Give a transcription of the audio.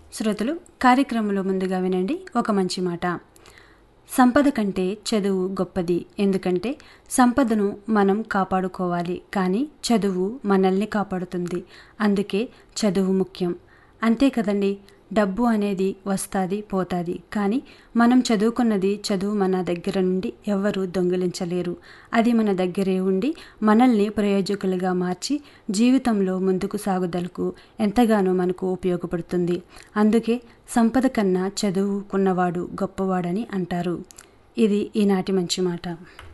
శ్రోతలు కార్యక్రమంలో ముందుగా వినండి ఒక మంచి మాట సంపద కంటే చదువు గొప్పది ఎందుకంటే సంపదను మనం కాపాడుకోవాలి కానీ చదువు మనల్ని కాపాడుతుంది అందుకే చదువు ముఖ్యం అంతే కదండి డబ్బు అనేది వస్తుంది పోతుంది కానీ మనం చదువుకున్నది చదువు మన దగ్గర నుండి ఎవరు దొంగిలించలేరు అది మన దగ్గరే ఉండి మనల్ని ప్రయోజకులుగా మార్చి జీవితంలో ముందుకు సాగుదలకు ఎంతగానో మనకు ఉపయోగపడుతుంది అందుకే సంపద కన్నా చదువుకున్నవాడు గొప్పవాడని అంటారు ఇది ఈనాటి మంచి మాట